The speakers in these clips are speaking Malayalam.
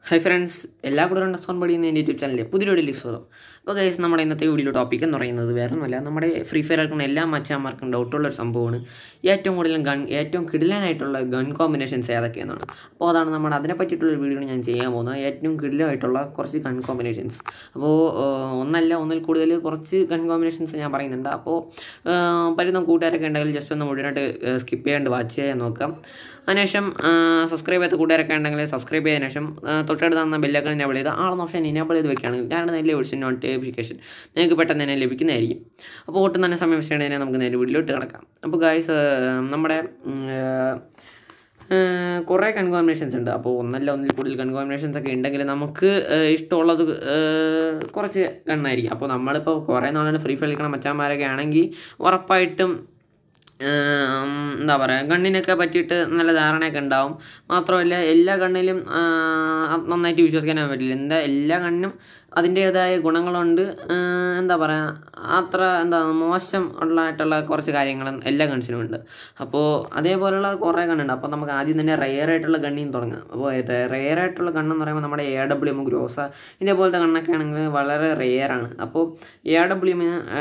ഹൈ ഫ്രണ്ട്സ് എല്ലാ കൂടെ റെസ്പോൺ പഠിക്കുന്ന എൻ്റെ യൂട്യൂബ് ചാനലിലെ പുതിയ വീഡിയോയിലേക്ക് സ്വാഗതം അപ്പോൾ ഗൈസ് നമ്മുടെ ഇന്നത്തെ വീഡിയോ ടോപ്പിക് എന്ന് പറയുന്നത് വേറെ ഒന്നുമല്ല നമ്മുടെ ഫ്രീ ഫയർ കളിക്കുന്ന എല്ലാ മച്ചാന്മാർക്കും ഡൗട്ടുള്ള ഒരു സംഭവമാണ് ഏറ്റവും കൂടുതൽ ഗൺ ഏറ്റവും കിടിലാനായിട്ടുള്ള ഗൺ കോമ്പിനേഷൻസ് ഏതൊക്കെയെന്നാണ് അപ്പോൾ അതാണ് നമ്മുടെ അതിനെ പറ്റിയിട്ടുള്ള വീഡിയോ ഞാൻ ചെയ്യാൻ പോകുന്നത് ഏറ്റവും കിടിലായിട്ടുള്ള കുറച്ച് ഗൺ കോമ്പിനേഷൻസ് അപ്പോൾ ഒന്നല്ല ഒന്നിൽ കൂടുതൽ കുറച്ച് ഗൺ കോമ്പിനേഷൻസ് ഞാൻ പറയുന്നുണ്ട് അപ്പോൾ പറ്റുന്ന കൂട്ടുകാരൊക്കെ ഉണ്ടെങ്കിൽ ജസ്റ്റ് ഒന്ന് മുഴുവനായിട്ട് സ്കിപ്പ് ചെയ്യാണ്ട് വാച്ച് ചെയ്യാൻ നോക്കാം അതിനുശേഷം സബ്സ്ക്രൈബ് ചെയ്ത കൂട്ടുകാരൊക്കെ ഉണ്ടെങ്കിൽ സബ്സ്ക്രൈബ് ചെയ്തതിനു ശേഷം തൊട്ടടുത്ത് തന്ന ബെല്ലൊക്കെ എനേബിൾ ചെയ്ത് ആളെന്ന ഓപ്ഷൻ എനേബിൾ ചെയ്ത് വെക്കുകയാണെങ്കിൽ ഞാനിവിടെ നല്ല വിളിച്ച് നോട്ടിഫിക്കേഷൻ നിങ്ങൾക്ക് പെട്ടെന്ന് തന്നെ ലഭിക്കുന്നതായിരിക്കും അപ്പോൾ ഒട്ടും തന്നെ സമയം വെച്ചിട്ടുണ്ടെങ്കിൽ നമുക്ക് നേരെ വീട്ടിലോട്ട് കിടക്കാം അപ്പോൾ ഗായ്സ് നമ്മുടെ കുറേ കൺകോമിനേഷൻസ് ഉണ്ട് അപ്പോൾ ഒന്നല്ല ഒന്നിൽ കൂടുതൽ കൺകോമിനേഷൻസ് ഒക്കെ ഉണ്ടെങ്കിൽ നമുക്ക് ഇഷ്ടമുള്ളത് കുറച്ച് കണ്ണായിരിക്കും അപ്പോൾ നമ്മളിപ്പോൾ കുറേ നാളാണ് ഫ്രീ ഫയർ കളിക്കണ മച്ചാന്മാരൊക്കെ ആണെങ്കിൽ ഉറപ്പായിട്ടും എന്താ പറയുക കണ്ണിനൊക്കെ പറ്റിയിട്ട് നല്ല ധാരണയൊക്കെ ഉണ്ടാവും മാത്രമല്ല എല്ലാ കണ്ണിലും നന്നായിട്ട് വിശ്വസിക്കാനും പറ്റില്ല എന്താ എല്ലാ കണ്ണിനും അതിൻ്റേതായ ഗുണങ്ങളുണ്ട് എന്താ പറയുക അത്ര എന്താ മോശം ഉള്ളതായിട്ടുള്ള കുറച്ച് കാര്യങ്ങളും എല്ലാ കണ്ണിനും ഉണ്ട് അപ്പോൾ അതേപോലെയുള്ള കുറേ കണ്ണുണ്ട് അപ്പോൾ നമുക്ക് ആദ്യം തന്നെ റെയർ ആയിട്ടുള്ള കണ്ണിൽ തുടങ്ങാം അപ്പോൾ റെയർ ആയിട്ടുള്ള കണ്ണെന്ന് പറയുമ്പോൾ നമ്മുടെ എ ഡബ്ല്യു എം ഗ്രോസ ഇതേപോലത്തെ കണ്ണൊക്കെ ആണെങ്കിൽ വളരെ റെയറാണ് അപ്പോൾ എ ഡബ്ല്യു എം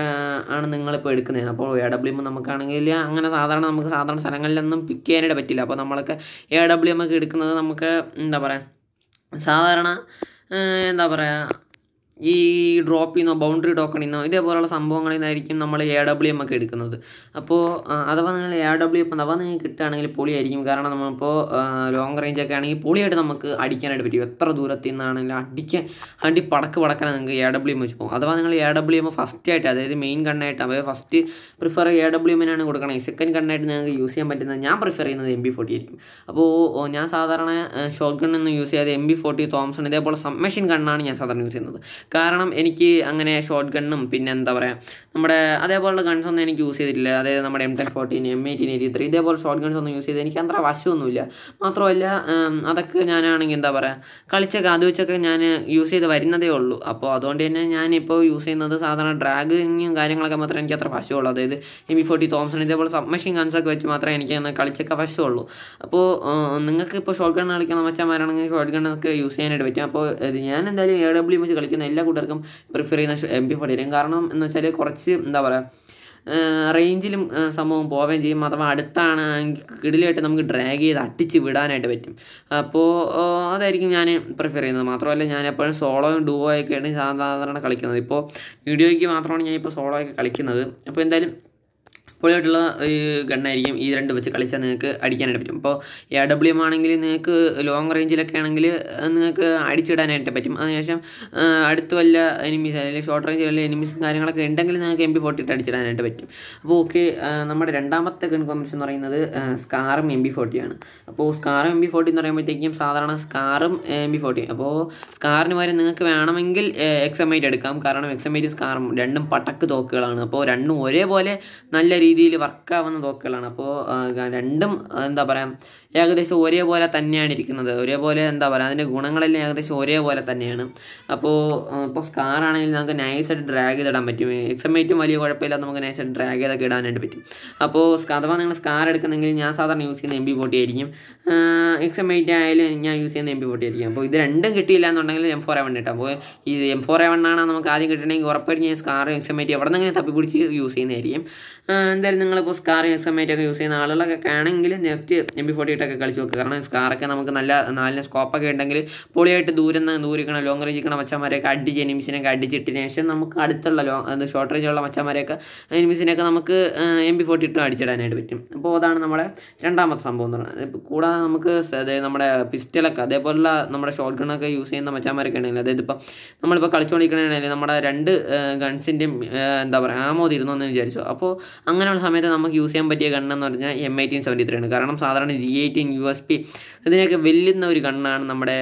ആണ് നിങ്ങളിപ്പോൾ എടുക്കുന്നത് അപ്പോൾ എ ഡബ്ല്യു എം നമുക്കാണെങ്കിൽ അങ്ങനെ സാധാരണ നമുക്ക് സാധാരണ സ്ഥലങ്ങളിലൊന്നും പിക്ക് ചെയ്യാനായിട്ട് പറ്റില്ല അപ്പോൾ നമ്മളൊക്കെ എ ഡബ്ല്യു എം ഒക്കെ എടുക്കുന്നത് നമുക്ക് എന്താ പറയുക സാധാരണ എന്താ പറയുക ഈ ഡ്രോപ്പിൽ നിന്നോ ബൗണ്ടറി ടോക്കണിൽ നിന്നോ ഇതേപോലുള്ള സംഭവങ്ങളിൽ നിന്നായിരിക്കും നമ്മൾ എ ഡബ്ല്യു എം ഒക്കെ എടുക്കുന്നത് അപ്പോൾ അഥവാ നിങ്ങൾ എ ഡബ്ല്യു എം അഥവാ നിങ്ങൾക്ക് കിട്ടുകയാണെങ്കിൽ പൊളിയായിരിക്കും കാരണം നമ്മളിപ്പോൾ ലോങ് റേഞ്ച് ഒക്കെ ആണെങ്കിൽ പൊളിയായിട്ട് നമുക്ക് അടിക്കാനായിട്ട് പറ്റും എത്ര ദൂരത്തിൽ നിന്നാണെങ്കിലും അടിക്കാൻ അടി പടക്ക് പടക്കാൻ നിങ്ങൾക്ക് എ ഡബ്ല്യു എം വെച്ച് പോകും അഥവാ നിങ്ങൾ എ ഡബ്ല്യു എം ഫസ്റ്റ് ആയിട്ട് അതായത് മെയിൻ കണ്ണായിട്ട് അതായത് ഫസ്റ്റ് പ്രിഫർ എ ഡബ്ല്യു എമ്മിനാണ് കൊടുക്കണത് സെക്കൻഡ് കണ്ണായിട്ട് നിങ്ങൾക്ക് യൂസ് ചെയ്യാൻ പറ്റുന്നത് ഞാൻ പ്രിഫർ ചെയ്യുന്നത് എം ബി ഫോർട്ടി ആയിരിക്കും അപ്പോൾ ഞാൻ സാധാരണ ഷോർട്ട് ഗണ്ണൊന്നും യൂസ് ചെയ്യാതെ എം ബി ഫോർട്ടി തോംസൺ ഇതേപോലെ സബ്മെഷീൻ കണ്ണാണ് ഞാൻ സാധാരണ യൂസ് ചെയ്യുന്നത് കാരണം എനിക്ക് അങ്ങനെ ഷോർട്ട് ഗണ്ണും പിന്നെ എന്താ പറയുക നമ്മുടെ അതേപോലുള്ള ഗൺസ് ഒന്നും എനിക്ക് യൂസ് ചെയ്തിട്ടില്ല അതായത് നമ്മുടെ M ten fourteen M eighteen eighty three ഇതേപോലെ ഷോർട്ട് ഗൺസ് ഒന്നും യൂസ് ചെയ്ത് എനിക്ക് അത്ര വശമൊന്നുമില്ല മാത്രമല്ല അതൊക്കെ ഞാനാണെങ്കിൽ എന്താ പറയുക കളിച്ചൊക്കെ അത് വെച്ചൊക്കെ ഞാൻ യൂസ് ചെയ്ത് വരുന്നതേ ഉള്ളൂ അപ്പോൾ അതുകൊണ്ട് തന്നെ ഞാനിപ്പോൾ യൂസ് ചെയ്യുന്നത് സാധാരണ ഡ്രാഗിങ്ങും കാര്യങ്ങളൊക്കെ മാത്രമേ എനിക്ക് അത്ര വശമുള്ളൂ അതായത് എം ബി ഫോർട്ടി തോംസൺ ഇതേപോലെ സബ്മെഷീൻ ഗൺസൊക്കെ വെച്ച് മാത്രമേ എനിക്ക് കളിച്ചൊക്കെ വശമുള്ളൂ അപ്പോൾ നിങ്ങൾക്ക് ഇപ്പോൾ ഷോർട്ട് ഗൺ കളിക്കുന്ന മച്ചന്മാരാണെങ്കിൽ ഷോർട്ട് ഗണ്ണൊക്കെ യൂസ് ചെയ്യാനായിട്ട് പറ്റും അപ്പോൾ ഞാൻ എന്തായാലും എ ഡബ്ല്യു വെച്ച് കളിക്കുന്ന എല്ലാ കൂട്ടർക്കും പ്രിഫർ ചെയ്യുന്ന എം പി ഫോർട്ടി കാരണം എന്ന് വെച്ചാൽ കുറച്ച് എന്താ പറയുക റേഞ്ചിലും സംഭവം പോവുകയും ചെയ്യും അഥവാ അടുത്താണ് കിടിലായിട്ട് നമുക്ക് ഡ്രാഗ് ചെയ്ത് അടിച്ച് വിടാനായിട്ട് പറ്റും അപ്പോൾ അതായിരിക്കും ഞാൻ പ്രിഫർ ചെയ്യുന്നത് മാത്രമല്ല ഞാൻ എപ്പോഴും സോളോയും ഡുവോ ഒക്കെയാണ് സാധാരണ കളിക്കുന്നത് ഇപ്പോൾ വീഡിയോയ്ക്ക് മാത്രമാണ് ഞാൻ ഇപ്പോൾ സോളോ ഒക്കെ കളിക്കുന്നത് അപ്പോൾ എന്തായാലും പൊളിയായിട്ടുള്ള ഒരു ഗണ്ണായിരിക്കും ഈ രണ്ട് വെച്ച് കളിച്ചാൽ നിങ്ങൾക്ക് അടിക്കാനായിട്ട് പറ്റും ഇപ്പോൾ എ ഡബ്ല്യു എം ആണെങ്കിൽ നിങ്ങൾക്ക് ലോങ് റേഞ്ചിലൊക്കെ ആണെങ്കിൽ നിങ്ങൾക്ക് അടിച്ചിടാനായിട്ട് പറ്റും അതിനുശേഷം അടുത്ത് വല്ല എനിമീസ് അല്ലെങ്കിൽ ഷോർട്ട് റേഞ്ചിൽ വല്ല എനിമീസും കാര്യങ്ങളൊക്കെ ഉണ്ടെങ്കിൽ നിങ്ങൾക്ക് എം ബി ഫോർട്ടി ഇട്ട് അടിച്ചിടാനായിട്ട് പറ്റും അപ്പോൾ ഓക്കെ നമ്മുടെ രണ്ടാമത്തെ ഗൺ കോമ്പിനേഷൻ എന്ന് പറയുന്നത് സ്കാറും എം ബി ഫോർട്ടിയാണ് അപ്പോൾ സ്കാറും എം ബി ഫോർട്ടി എന്ന് പറയുമ്പോഴത്തേക്കും സാധാരണ സ്കാറും എം ബി ഫോർട്ടി അപ്പോൾ സ്കാറിന് പകരം നിങ്ങൾക്ക് വേണമെങ്കിൽ എക്സമൈറ്റ് എടുക്കാം കാരണം എക്സമൈറ്റും സ്കാറും രണ്ടും പട്ടക്ക് തോക്കുകളാണ് അപ്പോൾ രണ്ടും ഒരേപോലെ നല്ല രീതിയിൽ വർക്കാവുന്ന തോക്കുകളാണ് അപ്പോൾ രണ്ടും എന്താ പറയുക ഏകദേശം ഒരേപോലെ തന്നെയാണ് ഇരിക്കുന്നത് ഒരേപോലെ എന്താ പറയുക അതിൻ്റെ ഗുണങ്ങളെല്ലാം ഏകദേശം ഒരേപോലെ തന്നെയാണ് അപ്പോൾ ഇപ്പോൾ സ്കാർ ആണെങ്കിൽ നമുക്ക് നൈസായിട്ട് ഡ്രാഗ് ചെയ്തിടാൻ പറ്റും എക്സമേറ്റും വലിയ കുഴപ്പമില്ല നമുക്ക് നൈസായിട്ട് ഡ്രാഗ് ചെയ്തൊക്കെ ഇടാനായിട്ട് പറ്റും അപ്പോൾ അഥവാ നിങ്ങൾ സ്കാർ എടുക്കുന്നെങ്കിൽ ഞാൻ സാധാരണ യൂസ് ചെയ്യുന്ന എം ബി ഫോർട്ടി ആയിരിക്കും എക്സമേറ്റ് ആയാലും ഞാൻ യൂസ് ചെയ്യുന്ന എം ബി ഫോർട്ടി ആയിരിക്കും അപ്പോൾ ഇത് രണ്ടും കിട്ടിയില്ല എന്നുണ്ടെങ്കിൽ എം ഫോർ എവൺ കിട്ടും അപ്പോൾ ഈ എം ഫോർ എവൺ ആണ് നമുക്ക് ആദ്യം കിട്ടണമെങ്കിൽ ഉറപ്പായിട്ട് ഞാൻ സ്കാർ എക്സമേറ്റ് എവിടെ നിന്നെങ്കിലും തപ്പിപ്പിടിച്ച് യൂസ് ചെയ്യുന്നതായിരിക്കും എന്തായാലും നിങ്ങളിപ്പോൾ സ്കാർ എക്സമേറ്റ് ഒക്കെ യൂസ് ചെയ്യുന്ന ആളുകളൊക്കെ ആണെങ്കിൽ നെക്സ്റ്റ് എം ബി ഫോർട്ടി ഒക്കെ കളിച്ച് നോക്കുക കാരണം സ്കാറൊക്കെ നമുക്ക് നല്ല നാലിന് സ്കോപ്പൊക്കെ ഉണ്ടെങ്കിൽ പൊളിയായിട്ട് ദൂരം നിന്ന് ദൂരിക്കണം ലോങ് റേഞ്ച് നിൽക്കണ മച്ചന്മാരെയൊക്കെ അടിച്ച് എനിമിസിനൊക്കെ അടിച്ചിട്ടതിന് ശേഷം നമുക്ക് അടുത്തുള്ള ലോ അത് ഷോർട്ട് റേഞ്ചുള്ള മച്ചന്മാരെയൊക്കെ എനിമിസിനെയൊക്കെ നമുക്ക് എം ബി ഫോർട്ടി ഇട്ടും അടിച്ചിടാനായിട്ട് പറ്റും അപ്പോൾ അതാണ് നമ്മുടെ രണ്ടാമത്തെ സംഭവം എന്ന് പറയുന്നത് കൂടാതെ നമുക്ക് അതായത് നമ്മുടെ പിസ്റ്റലൊക്കെ അതേപോലുള്ള നമ്മുടെ ഷോർട്ട് ഗണ്ണൊക്കെ യൂസ് ചെയ്യുന്ന മച്ചന്മാരൊക്കെ ഉണ്ടെങ്കിൽ അതായത് ഇപ്പോൾ നമ്മളിപ്പോൾ കളിച്ചുകൊണ്ടിരിക്കണമെങ്കിൽ നമ്മുടെ രണ്ട് ഗൺസിൻ്റെയും എന്താ പറയുക ആമോ തീരുന്നു എന്ന് വിചാരിച്ചു അപ്പോൾ അങ്ങനെയുള്ള സമയത്ത് നമുക്ക് യൂസ് ചെയ്യാൻ പറ്റിയ ഗണ്ണെന്ന് പറഞ്ഞാൽ എം എയ്റ്റീൻ സെവൻറ്റി ത്രീ ആണ് കാരണം സാധാരണ G eighteen U S P ഇതിനെയൊക്കെ വെല്ലുന്ന ഒരു ഗണ്ണാണ് നമ്മുടെ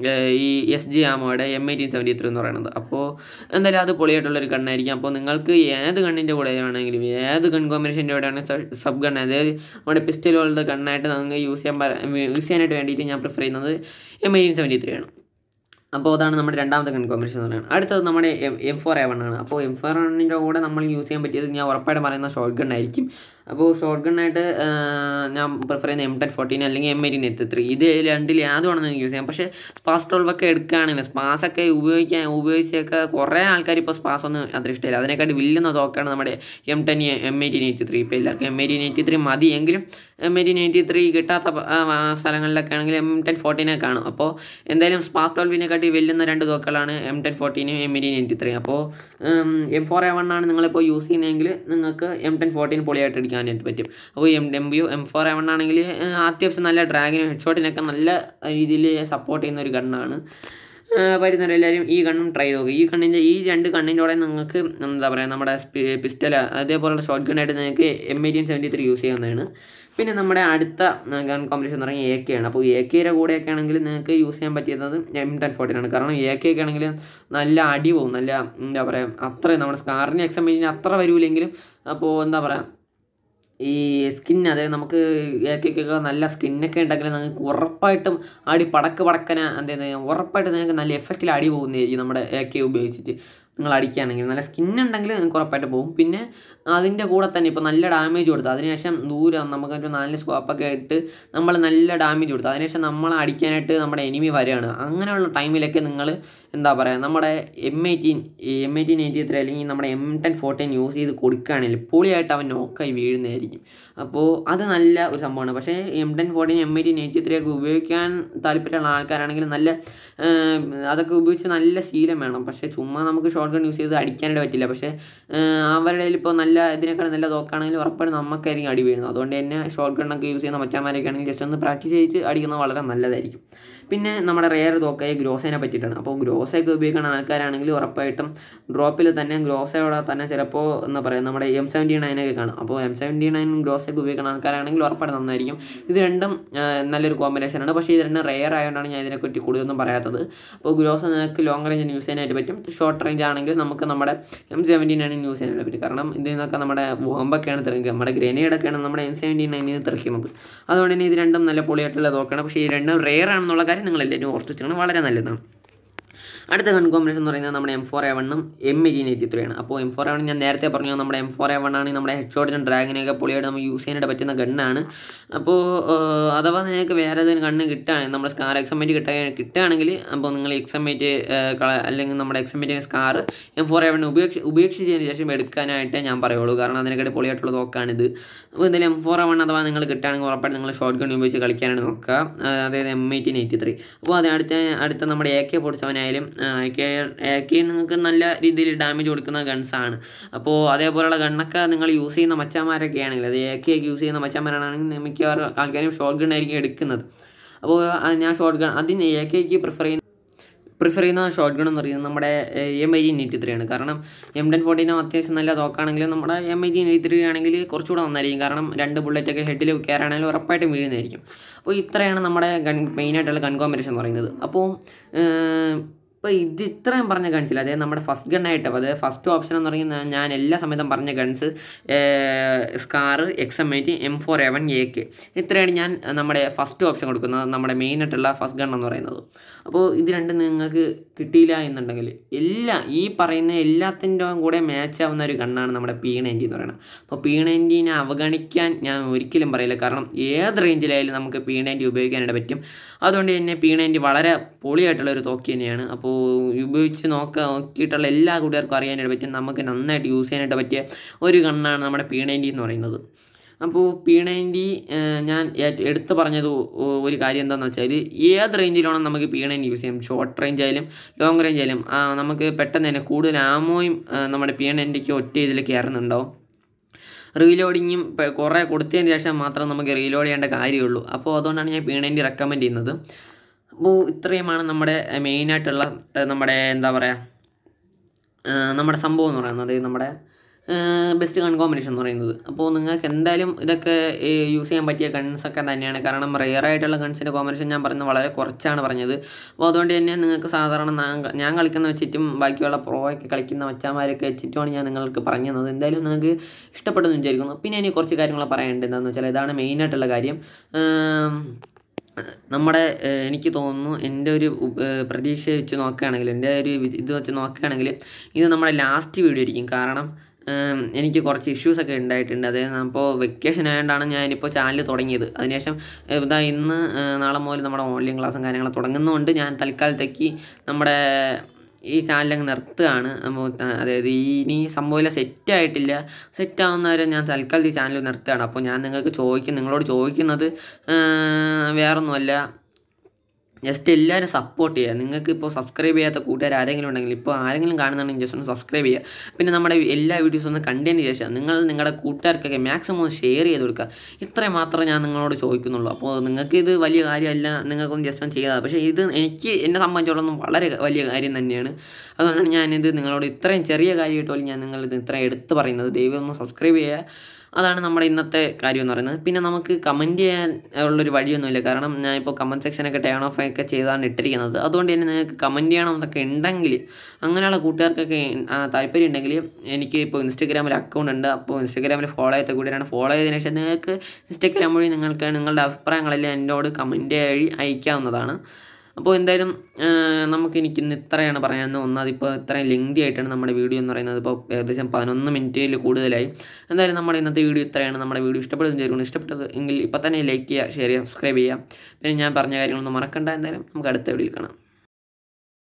ഈ എസ് ജി ആമോയുടെ എം എയ്റ്റീൻ സെവൻറ്റി ത്രീ എന്ന് പറയുന്നത് അപ്പോൾ എന്തായാലും അത് പൊളിയായിട്ടുള്ളൊരു ഗണ്ണായിരിക്കും അപ്പോൾ നിങ്ങൾക്ക് ഏത് ഗണ്ണിൻ്റെ കൂടെ ആണെങ്കിലും ഏത് ഗൺ കോമ്പിനേഷൻ്റെ കൂടെ ആണെങ്കിൽ സബ് ഗൺ അതായത് നമ്മുടെ പിസ്റ്റൽ പോലത്തെ ഗണ്ണായിട്ട് നമുക്ക് യൂസ് ചെയ്യാൻ യൂസ് ചെയ്യാനായിട്ട് വേണ്ടിയിട്ട് ഞാൻ പ്രിഫർ ചെയ്യുന്നത് എം എയ്റ്റീൻ സെവൻറ്റി ത്രീ ആണ് അപ്പോൾ അതാണ് നമ്മുടെ രണ്ടാമത്തെ ഗൺ കോമ്പിനേഷൻ എന്ന് പറയുന്നത് അടുത്തത് നമ്മുടെ M M four A one ആണ് അപ്പോൾ എം ഫോർ എണ്ണിൻ്റെ കൂടെ നമ്മൾ യൂസ് ചെയ്യാൻ പറ്റിയത് ഞാൻ ഉറപ്പായിട്ടും പറയുന്ന ഷോർട്ട് ഗൺ ആയിരിക്കും അപ്പോൾ ഷോർട്ട് ഗണ്ണായിട്ട് ഞാൻ പ്രിഫർ ചെയ്യുന്ന എം ടെൻ ഫോർട്ടീൻ അല്ലെങ്കിൽ എം എയ്റ്റീൻ എത്തി ത്രീ ഇത് രണ്ടിൽ യാതുവാണെന്ന് യൂസ് ചെയ്യാം പക്ഷേ സ്പാസ് ട്വൽവ് ഒക്കെ എടുക്കുകയാണെങ്കിൽ സ്പാസൊക്കെ ഉപയോഗിക്കാൻ ഉപയോഗിച്ചൊക്കെ കുറേ ആൾക്കാർ ഇപ്പോൾ സ്പാസ് ഒന്നും അത്ര ഇഷ്ടമില്ല അതിനെക്കാട്ടി വില്ലുന്ന തോക്കാണ് നമ്മുടെ M ten M eighteen eighty three ഇപ്പോൾ എല്ലാവർക്കും എം എയ്റ്റീൻ എയ്റ്റി ത്രീ മതി എങ്കിലും എം എയ്റ്റീൻ എയ്റ്റി ത്രീ കിട്ടാത്ത പ- ആ, ആ, സ്ഥലങ്ങളിലൊക്കെ ആണെങ്കിൽ എം ടെൻ ഫോർട്ടീനെ കാണും അപ്പോൾ എന്തായാലും സ്പാസ് ട്വൽവിനെക്കാട്ടി വെല്ലുന്ന രണ്ട് തോക്കുകളാണ് എം ടെൻ ഫോർട്ടീനും എം എയ്റ്റീൻ എയ്റ്റി ത്രീ അപ്പോൾ എം ഫോർ എ വൺ ആണ് നിങ്ങളിപ്പോൾ യൂസ് ചെയ്യുന്നതെങ്കിൽ നിങ്ങൾക്ക് എം ടെൻ ഫോർട്ടീൻ പൊളിയായിട്ട് അടിക്കാനായിട്ട് പറ്റും അപ്പോൾ M M B M four A one ആണെങ്കിൽ അത്യാവശ്യം നല്ല ഡ്രാഗിനും ഹെഡ് ഷോട്ടിനൊക്കെ നല്ല രീതിയിൽ സപ്പോർട്ട് ചെയ്യുന്ന ഒരു ഗണ്ണാണ് വരുന്നവരെല്ലാവരും ഈ ഗണ്ണും ട്രൈ ചെയ്ത് നോക്കുക ഈ കണ്ണിൻ്റെ ഈ രണ്ട് കണ്ണിൻ്റെ കൂടെ നിങ്ങൾക്ക് എന്താ പറയുക നമ്മുടെ പിസ്റ്റൽ അതേപോലുള്ള ഷോർട്ട് ഗണ്ണായിട്ട് നിങ്ങൾക്ക് M eighteen seventy three use ചെയ്യാവുന്നതാണ് പിന്നെ നമ്മുടെ അടുത്ത ഗൺ കോമ്പറ്റീഷൻ എന്ന് പറഞ്ഞാൽ എ കെ ആണ് അപ്പോൾ എ കെയുടെ കൂടെയൊക്കെ ആണെങ്കിൽ നിങ്ങൾക്ക് യൂസ് ചെയ്യാൻ പറ്റിയത് എം ടെൻ ഫോർട്ടീൻ ആണ് കാരണം എ കെ ഒക്കെ ആണെങ്കിൽ നല്ല അടി പോകും നല്ല എന്താ പറയുക അത്ര നമ്മുടെ സ്കാറിന് എക്സാം അത്ര വരൂലെങ്കിലും അപ്പോൾ എന്താ പറയുക ഈ സ്കിൻ അതായത് നമുക്ക് ഏക്കൊക്കെ നല്ല സ്കിന്നൊക്കെ ഉണ്ടെങ്കിൽ നിങ്ങൾക്ക് ഉറപ്പായിട്ടും അടി പടക്ക് പടക്കന എന്താ ഉറപ്പായിട്ടും നിങ്ങൾക്ക് നല്ല എഫക്റ്റിൽ അടി പോകുന്നതായിരിക്കും നമ്മുടെ എ കെ ഉപയോഗിച്ചിട്ട് നിങ്ങൾ അടിക്കുകയാണെങ്കിൽ നല്ല സ്കിൻ ഉണ്ടെങ്കിൽ നിങ്ങൾക്ക് ഉറപ്പായിട്ട് പോകും പിന്നെ അതിൻ്റെ കൂടെ തന്നെ ഇപ്പോൾ നല്ല ഡാമേജ് കൊടുത്തു അതിനുശേഷം ദൂരം നമുക്കൊരു നാല് സ്കോപ്പൊക്കെ ഇട്ട് നമ്മൾ നല്ല ഡാമേജ് കൊടുത്തു അതിനുശേഷം നമ്മൾ അടിക്കാനായിട്ട് നമ്മുടെ എനിമി വരികയാണ് അങ്ങനെയുള്ള ടൈമിലൊക്കെ നിങ്ങൾ എന്താ പറയുക നമ്മുടെ M eighteen M eighteen eighty three അല്ലെങ്കിൽ നമ്മുടെ എം ടെൻ ഫോർട്ടീൻ യൂസ് ചെയ്ത് കൊടുക്കുകയാണെങ്കിൽ പൊളിയായിട്ട് അവൻ നോക്കായി വീഴുന്നതായിരിക്കും അപ്പോൾ അത് നല്ല ഒരു സംഭവമാണ് പക്ഷേ M ten fourteen M eighteen eighty three ഒക്കെ ഉപയോഗിക്കാൻ താല്പര്യമുള്ള ആൾക്കാരാണെങ്കിൽ നല്ല ഏം, അതൊക്കെ ഉപയോഗിച്ച് നല്ല ശീലം വേണം പക്ഷേ ചുമ്മാ നമുക്ക് ഷോർട്ട് ഗൺ യൂസ് ചെയ്ത് അടിക്കാനായിട്ട് പറ്റില്ല പക്ഷേ ഏം, അവരുടെ കയ്യിൽ ഇപ്പോൾ നല്ല ഇതിനേക്കാൾ നല്ല തോക്കാണെങ്കിൽ ഉറപ്പായിട്ടും നമുക്കായിരിക്കും അടി വീഴുന്നത് അതുകൊണ്ട് തന്നെ ഷോർട്ട് ഗണ്ണൊക്കെ യൂസ് ചെയ്യുന്ന മച്ചാന്മാരൊക്കെ ആണെങ്കിൽ ജസ്റ്റ് ഒന്ന് പ്രാക്ടീസ് ചെയ്തിട്ട് അടിക്കുന്നത് വളരെ നല്ലതായിരിക്കും പിന്നെ നമ്മുടെ റെയർ തോക്കായ ഗ്രോസേനെ പറ്റിയിട്ടാണ് അപ്പോൾ ഗ്രോസയൊക്കെ ഉപയോഗിക്കുന്ന ആൾക്കാരാണെങ്കിൽ ഉറപ്പായിട്ടും ഡ്രോപ്പിൽ തന്നെ ഗ്രോസയോടെ തന്നെ ചിലപ്പോൾ എന്താ പറയുക നമ്മുടെ എം സെവൻറ്റി നയനൊക്കെ കാണും അപ്പോൾ എം സെവൻറ്റി നയനും ഗ്രോസയൊക്കെ ഉപയോഗിക്കുന്ന ആൾക്കാരാണെങ്കിൽ ഉറപ്പായിട്ടും നന്നായിരിക്കും ഇത് രണ്ടും ആ, നല്ലൊരു കോമ്പിനേഷനാണ് പക്ഷേ ഇത് രണ്ടും റെയർ ആയതുകൊണ്ടാണ് ഞാൻ ഇതിനെപ്പറ്റി കൂടുതലൊന്നും പറയാത്തത് അപ്പോൾ ഗ്രോസ് നിങ്ങൾക്ക് ലോങ് റേഞ്ചിന് യൂസ് ചെയ്യാനായിട്ട് പറ്റും ഷോർട്ട് റേഞ്ച് ആണെങ്കിൽ നമുക്ക് നമ്മുടെ എം സെവൻറ്റി നയൻ യൂസ് ചെയ്യാനായിട്ട് പറ്റും കാരണം ഇതിൽ നിന്നൊക്കെ നമ്മുടെ ബോംബൊക്കെയാണ് തെറിക്കുക നമ്മുടെ ഗ്രനേഡൊക്കെയാണ് നമ്മുടെ എം സെവൻറ്റി നയനിൽ തെറിക്കുന്നത് അതുകൊണ്ട് തന്നെ ഇത് രണ്ടും നല്ല പൊളിയായിട്ടുള്ള നോക്കണം പക്ഷേ ഈ രണ്ടും റെയർ ആണെന്നുള്ള കാര്യം നിങ്ങൾ എല്ലാവരും ഓർത്ത് വെച്ചാൽ വളരെ നല്ലതാണ് അടുത്ത ഗൺ കോമ്പിനേഷൻ എന്ന് പറയുന്നത് നമ്മുടെ എം ഫോർ എ വണ്ണും എം എയ്റ്റീൻ എയ്റ്റി ത്രീ ആണ് അപ്പോൾ എം ഫോർ എ വൺ ഞാൻ നേരത്തെ പറഞ്ഞു നമ്മുടെ എം ഫോർ എ വൺ ആണ് നമ്മുടെ ഹെഡ് ഷോട്ടിനും ഡ്രാഗിനൊക്കെ പൊളിയായിട്ട് നമുക്ക് യൂസ് ചെയ്യാനായിട്ട് പറ്റുന്ന ഗണ്ണാണ് അപ്പോൾ ഏഹ്, അഥവാ നിങ്ങൾക്ക് വേറെ ഏതെങ്കിലും ഗണ്ണ് കിട്ടുകയാണെങ്കിൽ നമ്മുടെ സ്കാർ എക്സമേറ്റ് കിട്ടുക കിട്ടുകയാണെങ്കിൽ അപ്പോൾ നിങ്ങൾ എക്സമേറ്റ് അല്ലെങ്കിൽ നമ്മുടെ എക്സമേറ്റ് SCAR M four A one ഉപേക്ഷ ഉപേക്ഷിച്ചതിന് ശേഷം എടുക്കാനായിട്ട് ഞാൻ പറയുള്ളൂ കാരണം അതിനെക്കാട്ടി പൊളിയായിട്ടുള്ള നോക്കാണിത് അപ്പോൾ എന്തായാലും എം ഫോർ എ വൺ അഥവാ നിങ്ങൾ കിട്ടുകയാണെങ്കിൽ ഉറപ്പായിട്ട് നിങ്ങൾ ഷോർട്ട് ഗൺ ഉപയോഗിച്ച് കളിക്കാനാണ് നോക്കുക ആ, അതായത് എം എയ്റ്റീൻ എയ്റ്റി ത്രീ അപ്പോൾ അത് അടുത്ത അടുത്ത നമ്മുടെ എ കെ ഫോർട്ടി സെവൻ ആയാലും എ കെ എ കെ നിങ്ങൾക്ക് നല്ല രീതിയിൽ ഡാമേജ് കൊടുക്കുന്ന ഗൺസാണ് അപ്പോൾ അതേപോലെയുള്ള ഗണ്ണൊക്കെ നിങ്ങൾ യൂസ് ചെയ്യുന്ന മച്ചാന്മാരൊക്കെ ആണെങ്കിൽ അത് എ കെ ഒക്കെ യൂസ് ചെയ്യുന്ന മച്ചാന്മാരാണെങ്കിൽ മിക്കവാറും ആൾക്കാരും ഷോർട്ട് ഗൺ ആയിരിക്കും എടുക്കുന്നത് അപ്പോൾ അത് ഞാൻ ഷോർട്ട് ഗൺ അതിന് എ കെക്ക് പ്രിഫർ ചെയ്യുന്ന പ്രിഫർ ചെയ്യുന്ന ഷോർട്ട് ഗൺ എന്ന് പറയുന്നത് നമ്മുടെ എം ഐ എയ്റ്റി ത്രീ ആണ് കാരണം എം ടെൻ ഫോർട്ടീനും അത്യാവശ്യം നല്ല തോക്കാണെങ്കിലും നമ്മുടെ എം ഐ എയ്റ്റി ത്രീ ആണെങ്കിൽ കുറച്ചുകൂടെ നന്നായിരിക്കും കാരണം രണ്ട് ബുള്ളറ്റൊക്കെ ഹെഡിൽ കയറാണെങ്കിൽ ഉറപ്പായിട്ടും വീഴുന്നതായിരിക്കും അപ്പോൾ ഇത്രയാണ് നമ്മുടെ ഗൺ മെയിനായിട്ടുള്ള ഗൺ കോമ്പിനേഷൻ എന്ന് പറയുന്നത് അപ്പോൾ ഇപ്പോൾ ഇത് ഇത്രയും പറഞ്ഞ ഗൺസിൽ അതായത് നമ്മുടെ ഫസ്റ്റ് ഗണ്ണായിട്ട് അതായത് ഫസ്റ്റ് ഓപ്ഷൻ എന്ന് പറയുന്നത് ഞാൻ എല്ലാ സമയത്തും പറഞ്ഞ guns SCAR X M eighty M four A one A K ഇത്രയാണ് ഞാൻ നമ്മുടെ ഫസ്റ്റ് ഓപ്ഷൻ കൊടുക്കുന്നത് നമ്മുടെ മെയിനായിട്ടുള്ള ഫസ്റ്റ് ഗൺ എന്ന് പറയുന്നത് അപ്പോൾ ഇത് രണ്ടും നിങ്ങൾക്ക് കിട്ടിയില്ല എന്നുണ്ടെങ്കിൽ എല്ലാ ഈ പറയുന്ന എല്ലാത്തിൻ്റെ കൂടെ മാച്ച് ആവുന്ന ഒരു ഗണ്ണാണ് നമ്മുടെ പി നയൻറ്റി എന്ന് പറയുന്നത് അപ്പോൾ പി നയൻറ്റീനെ അവഗണിക്കാൻ ഞാൻ ഒരിക്കലും പറയില്ല കാരണം ഏത് റേഞ്ചിലായാലും നമുക്ക് പി നയൻറ്റി ഉപയോഗിക്കാനായിട്ട് പറ്റും അതുകൊണ്ട് തന്നെ പി നയൻറ്റി വളരെ പൊളിയായിട്ടുള്ള ഒരു തോക്കി തന്നെയാണ് അപ്പോൾ ഉപയോഗിച്ച് നോക്ക നോക്കിയിട്ടുള്ള എല്ലാ കൂട്ടുകാർക്കും അറിയാനായിട്ട് പറ്റും നമുക്ക് നന്നായിട്ട് യൂസ് ചെയ്യാനായിട്ട് പറ്റിയ ഒരു ഗണ്ണാണ് നമ്മുടെ പി നയൻറ്റി എന്ന് പറയുന്നത് അപ്പോൾ പി നയൻറ്റി ഞാൻ ഏറ്റ് എടുത്ത് പറഞ്ഞത് ഒ- ഒരു കാര്യം എന്താണെന്ന് വെച്ചാൽ ഏത് റേഞ്ചിലാണ് നമുക്ക് പി നയൻറ്റി യൂസ് ചെയ്യാം ഷോർട്ട് റേഞ്ച് ആയാലും ലോങ് റേഞ്ച് ആയാലും ആ, നമുക്ക് പെട്ടെന്ന് തന്നെ കൂടുതൽ ആമോയും ആ, നമ്മുടെ പി നയൻറ്റിക്ക് ഒറ്റ ഇതിൽ കയറുന്നുണ്ടാവും റീലോഡിങ്ങും ഇപ്പോൾ കുറേ കൊടുത്തതിന് ശേഷം മാത്രം നമുക്ക് റീലോഡ് ചെയ്യേണ്ട കാര്യമുള്ളൂ അപ്പോൾ അതുകൊണ്ടാണ് ഞാൻ പി നയൻറ്റി റെക്കമെൻഡ് ചെയ്യുന്നത് അപ്പോൾ ഇത്രയുമാണ് നമ്മുടെ മെയിനായിട്ടുള്ള നമ്മുടെ എന്താ പറയുക നമ്മുടെ സംഭവം എന്ന് പറയുന്നത് നമ്മുടെ ബെസ്റ്റ് ഗൺ കോമ്പിനേഷൻ എന്ന് പറയുന്നത് അപ്പോൾ നിങ്ങൾക്ക് എന്തായാലും ഇതൊക്കെ യൂസ് ചെയ്യാൻ പറ്റിയ ഗൺസൊക്കെ തന്നെയാണ് കാരണം റെയർ ആയിട്ടുള്ള ഗൺസിൻ്റെ കോമ്പിനേഷൻ ഞാൻ പറയുന്നത് വളരെ കുറച്ചാണ് പറഞ്ഞത് അപ്പോൾ അതുകൊണ്ട് തന്നെ നിങ്ങൾക്ക് സാധാരണ ഞാൻ- ഞാൻ കളിക്കുന്ന വെച്ചിട്ടും ബാക്കിയുള്ള പ്രോ ഒക്കെ കളിക്കുന്ന മച്ചാന്മാരൊക്കെ വെച്ചിട്ടുമാണ് ഞാൻ നിങ്ങൾക്ക് പറഞ്ഞു തന്നത് എന്തായാലും നിങ്ങൾക്ക് ഇഷ്ടപ്പെടുന്നു വിചാരിക്കുന്നു പിന്നെ ഇനി കുറച്ച് കാര്യങ്ങൾ പറയാനുണ്ട് എന്താണെന്ന് വെച്ചാൽ ഇതാണ് മെയിനായിട്ടുള്ള കാര്യം ഏം, നമ്മുടെ ഏഹ്, എനിക്ക് തോന്നുന്നു എൻ്റെ ഒരു ഉ- ഏഹ്, പ്രതീക്ഷ വെച്ച് നോക്കുകയാണെങ്കിൽ എൻ്റെ ഒരു വി- ഇത് വെച്ച് നോക്കുകയാണെങ്കിൽ ഇത് നമ്മുടെ ലാസ്റ്റ് വീഡിയോ ആയിരിക്കും കാരണം ഏം, എനിക്ക് കുറച്ച് ഇഷ്യൂസൊക്കെ ഉണ്ടായിട്ടുണ്ട് അതായത് അപ്പോൾ വെക്കേഷൻ ആയതുകൊണ്ടാണ് ഞാനിപ്പോൾ ചാനൽ തുടങ്ങിയത് അതിനുശേഷം ഏഹ്, ഇതാ ഇന്ന് ഏഹ്, നാളെ മുതൽ നമ്മുടെ ഓൺലൈൻ ക്ലാസ്സും കാര്യങ്ങളും തുടങ്ങുന്നതുകൊണ്ട് ഞാൻ തൽക്കാലത്തേക്ക് നമ്മുടെ ഈ ചാനൽ അങ്ങ് നിർത്തുകയാണ് അപ്പോൾ ത- അതായത് ഈ ഇനി സംഭവം സെറ്റ് ആയിട്ടില്ല സെറ്റ് ആവുന്നവരെ ഞാൻ തൽക്കാലം ഈ ചാനൽ നിർത്തുകയാണ് അപ്പോൾ ഞാൻ നിങ്ങൾക്ക് ചോദിക്കും നിങ്ങളോട് ചോദിക്കുന്നത് ഏഹ്, വേറൊന്നുമല്ല ജസ്റ്റ് എല്ലാവരും സപ്പോർട്ട് ചെയ്യുക നിങ്ങൾക്ക് ഇപ്പോൾ സബ്സ്ക്രൈബ് ചെയ്യാത്ത കൂട്ടുകാർ ആരെങ്കിലും ഉണ്ടെങ്കിൽ ഇപ്പോൾ ആരെങ്കിലും കാണുന്നുണ്ടെങ്കിൽ ജസ്റ്റ് ഒന്ന് സബ്സ്ക്രൈബ് ചെയ്യുക പിന്നെ നമ്മുടെ എല്ലാ വീഡിയോസും ഒന്ന് കണ്ടതിന് ശേഷം നിങ്ങൾ നിങ്ങളുടെ കൂട്ടുകാർക്കൊക്കെ മാക്സിമം ഒന്ന് ഷെയർ ചെയ്ത് കൊടുക്കുക ഇത്രയും മാത്രമേ ഞാൻ നിങ്ങളോട് ചോദിക്കുന്നുള്ളൂ അപ്പോൾ നിങ്ങൾക്ക് ഇത് വലിയ കാര്യമല്ല നിങ്ങൾക്കൊന്ന് ജസ്റ്റ് ഒന്ന് ചെയ്താൽ പക്ഷേ ഇത് എനിക്ക് എന്നെ സംബന്ധിച്ചിടത്തോളം വളരെ വലിയ കാര്യം തന്നെയാണ് അതുകൊണ്ടാണ് ഞാനിത് നിങ്ങളോട് ഇത്രയും ചെറിയ കാര്യമായിട്ട് പോലും ഞാൻ നിങ്ങളിത് ഇത്രയും എടുത്ത് പറയുന്നത് ദൈവം ഒന്ന് സബ്സ്ക്രൈബ് ചെയ്യുക അതാണ് നമ്മുടെ ഇന്നത്തെ കാര്യം എന്ന് പറയുന്നത് പിന്നെ നമുക്ക് കമൻറ്റ് ചെയ്യാൻ ഉള്ളൊരു വഴിയൊന്നുമില്ല കാരണം ഞാൻ ഇപ്പോൾ കമൻറ്റ് സെക്ഷനൊക്കെ ടേൺ ഓഫ് ഒക്കെ ചെയ്താണ് ഇട്ടിരിക്കുന്നത് അതുകൊണ്ട് തന്നെ നിങ്ങൾക്ക് കമൻറ്റ് ചെയ്യണം എന്നൊക്കെ ഉണ്ടെങ്കിൽ അങ്ങനെയുള്ള കൂട്ടുകാർക്കൊക്കെ ആ, താല്പര്യം ഉണ്ടെങ്കിൽ എനിക്ക് ഇപ്പോൾ ഇൻസ്റ്റഗ്രാമിൽ അക്കൗണ്ട് ഉണ്ട് അപ്പോൾ ഇൻസ്റ്റഗ്രാമിൽ ഫോളോ ചെയ്ത കൂടിയാണ് ഫോളോ ചെയ്തതിനു ശേഷം നിങ്ങൾക്ക് ഇൻസ്റ്റഗ്രാം വഴി നിങ്ങൾക്ക് നിങ്ങളുടെ അഭിപ്രായങ്ങളെല്ലാം എന്നോട് കമൻറ്റ് വഴി അയക്കാവുന്നതാണ് അപ്പോൾ എന്തായാലും ആ, നമുക്ക് എനിക്ക് ഇന്ന് ഇത്രയാണ് പറയാമെന്ന് ഒന്നാമത് ഇപ്പോൾ ഇത്രയും ലെങ്തി ആയിട്ടാണ് നമ്മുടെ വീഡിയോ എന്ന് പറയുന്നത് ഇപ്പോൾ ഏകദേശം പതിനൊന്ന് മിനിറ്റിൽ കൂടുതലായി എന്തായാലും നമ്മുടെ ഇന്നത്തെ വീഡിയോ ഇത്രയാണ് നമ്മുടെ വീഡിയോ ഇഷ്ടപ്പെടുന്ന വിചാരിക്കുന്നു ഇഷ്ടപ്പെട്ടത് എങ്കിൽ ഇപ്പോൾ തന്നെ ലൈക്ക് ചെയ്യുക ഷെയർ ചെയ്യുക സബ്സ്ക്രൈബ് ചെയ്യുക പിന്നെ ഞാൻ പറഞ്ഞ കാര്യങ്ങളൊന്നും മറക്കണ്ട എന്തായാലും നമുക്ക് അടുത്ത വീഡിയോയിൽ കാണാം